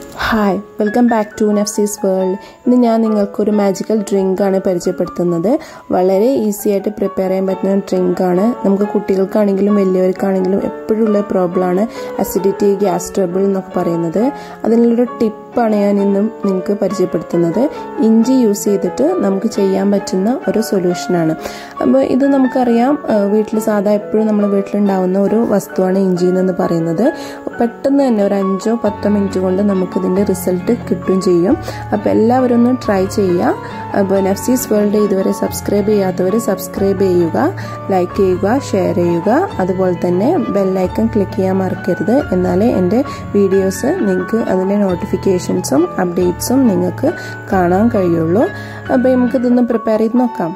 hi welcome back to Nafsi's world ഇന്ന് ഞാൻ നിങ്ങൾക്കൊരു മാജിക്കൽ ഡ്രിങ്ക് ആണ് പരിചയപ്പെടുത്തുന്നത് വളരെ ഈസി ആയിട്ട് പ്രിപ്പയർ ചെയ്യാൻ പറ്റുന്ന ഡ്രിങ്ക് ആണ് നമുക്ക് കുട്ടികൾക്കാണെങ്കിലും വലിയവർക്കാണെങ്കിലും എപ്പോഴും ഉള്ള പ്രോബ്ലമാണ് അസിഡിറ്റി ഗ്യാസ് ട്രബിൾ എന്നൊക്കെ പറയുന്നത് അതിനുള്ളൊരു ടിപ്പാണ് ഞാൻ ഇന്നും നിങ്ങൾക്ക് പരിചയപ്പെടുത്തുന്നത് ഇഞ്ചി യൂസ് ചെയ്തിട്ട് നമുക്ക് ചെയ്യാൻ പറ്റുന്ന ഒരു സൊല്യൂഷനാണ് അപ്പോൾ ഇത് നമുക്കറിയാം വീട്ടിൽ സാധാ എപ്പോഴും നമ്മുടെ വീട്ടിലുണ്ടാവുന്ന ഒരു വസ്തുവാണ് ഇഞ്ചി എന്ന് പറയുന്നത് പെട്ടെന്ന് തന്നെ ഒരു അഞ്ചോ പത്തോ മിനിറ്റ് കൊണ്ട് നമുക്ക് ഇതിൻ്റെ റിസൾട്ട് കിട്ടുകയും ചെയ്യും അപ്പോൾ എല്ലാവരും ഒന്ന് ട്രൈ ചെയ്യുക അപ്പോൾ നഫ്സീസ് വേൾഡ് ഇതുവരെ സബ്സ്ക്രൈബ് ചെയ്യാത്തവർ സബ്സ്ക്രൈബ് ചെയ്യുക ലൈക്ക് ചെയ്യുക ഷെയർ ചെയ്യുക അതുപോലെ തന്നെ ബെല്ലൈക്കൺ ക്ലിക്ക് ചെയ്യാൻ മറക്കരുത് എന്നാലേ എൻ്റെ വീഡിയോസ് നിങ്ങൾക്ക് അതിൻ്റെ നോട്ടിഫിക്കേഷൻസും അപ്ഡേറ്റ്സും നിങ്ങൾക്ക് കാണാൻ കഴിയുള്ളൂ അപ്പോൾ നമുക്കിതൊന്ന് പ്രിപ്പയർ ചെയ്ത് നോക്കാം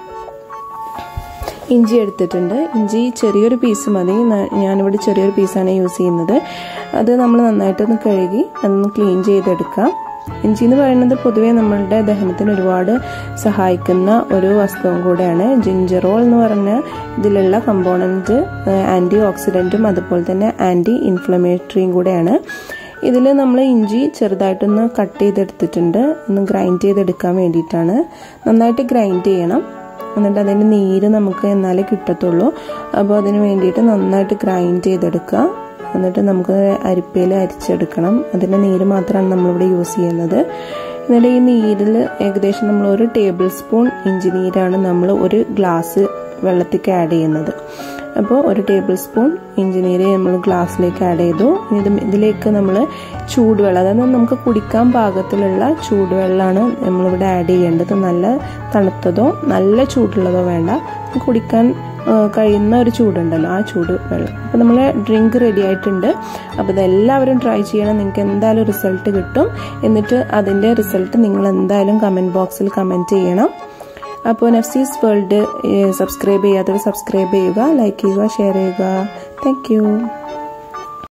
ഇഞ്ചി എടുത്തിട്ടുണ്ട് ഇഞ്ചി ചെറിയൊരു പീസ് മതി ഞാനിവിടെ ചെറിയൊരു പീസാണ് യൂസ് ചെയ്യുന്നത് അത് നമ്മൾ നന്നായിട്ടൊന്ന് കഴുകി അതൊന്ന് ക്ലീൻ ചെയ്തെടുക്കാം ഇഞ്ചി എന്ന് പറയുന്നത് പൊതുവേ നമ്മളുടെ ദഹനത്തിന് ഒരുപാട് സഹായിക്കുന്ന ഒരു വസ്തുവും കൂടെയാണ് ജിഞ്ചറോൾ എന്ന് പറഞ്ഞ ഇതിലുള്ള കമ്പോണൻറ്റ് ആൻറ്റി ഓക്സിഡൻറ്റും അതുപോലെ തന്നെ ആൻറ്റി ഇൻഫ്ലമേറ്ററിയും കൂടെയാണ് ഇതിൽ നമ്മൾ ഇഞ്ചി ചെറുതായിട്ടൊന്ന് കട്ട് ചെയ്തെടുത്തിട്ടുണ്ട് ഒന്ന് ഗ്രൈൻഡ് ചെയ്തെടുക്കാൻ വേണ്ടിയിട്ടാണ് നന്നായിട്ട് ഗ്രൈൻഡ് ചെയ്യണം എന്നിട്ട് അതിൻ്റെ നീര് നമുക്ക് എന്നാലേ കിട്ടത്തുള്ളൂ അപ്പോൾ അതിന് വേണ്ടിയിട്ട് നന്നായിട്ട് ഗ്രൈൻഡ് ചെയ്തെടുക്കുക എന്നിട്ട് നമുക്ക് അരിപ്പയിൽ അരിച്ചെടുക്കണം അതിൻ്റെ നീര് മാത്രമാണ് നമ്മളിവിടെ യൂസ് ചെയ്യുന്നത് എന്നിട്ട് ഈ നീരിൽ ഏകദേശം നമ്മൾ ഒരു ടേബിൾ സ്പൂൺ ഇഞ്ചി നീരാണ് നമ്മൾ ഒരു ഗ്ലാസ് വെള്ളത്തേക്ക് ആഡ് ചെയ്യുന്നത് അപ്പോൾ ഒരു ടേബിൾ സ്പൂൺ ഇഞ്ചിനീര് നമ്മൾ ഗ്ലാസ്സിലേക്ക് ആഡ് ചെയ്തു ഇത് ഇതിലേക്ക് നമ്മൾ ചൂടുവെള്ളം അതായത് നമുക്ക് കുടിക്കാൻ പാകത്തിലുള്ള ചൂടുവെള്ളമാണ് നമ്മളിവിടെ ആഡ് ചെയ്യേണ്ടത് നല്ല തണുത്തതോ നല്ല ചൂടുള്ളതോ വേണ്ട കുടിക്കാൻ കഴിയുന്ന ഒരു ചൂടുണ്ടല്ലോ ആ ചൂട് വെള്ളം അപ്പോൾ നമ്മൾ ഡ്രിങ്ക് റെഡി ആയിട്ടുണ്ട് അപ്പോൾ ഇതെല്ലാവരും ട്രൈ ചെയ്യണം നിങ്ങൾക്ക് എന്തായാലും റിസൾട്ട് കിട്ടും എന്നിട്ട് അതിൻ്റെ റിസൾട്ട് നിങ്ങൾ എന്തായാലും കമൻറ്റ് ബോക്സിൽ കമൻറ്റ് ചെയ്യണം അപ്പോൾ നഫ്സീസ് വേൾഡ് സബ്സ്ക്രൈബ് ചെയ്യാത്തവർ സബ്സ്ക്രൈബ് ചെയ്യുക ലൈക്ക് ചെയ്യുക ഷെയർ ചെയ്യുക താങ്ക്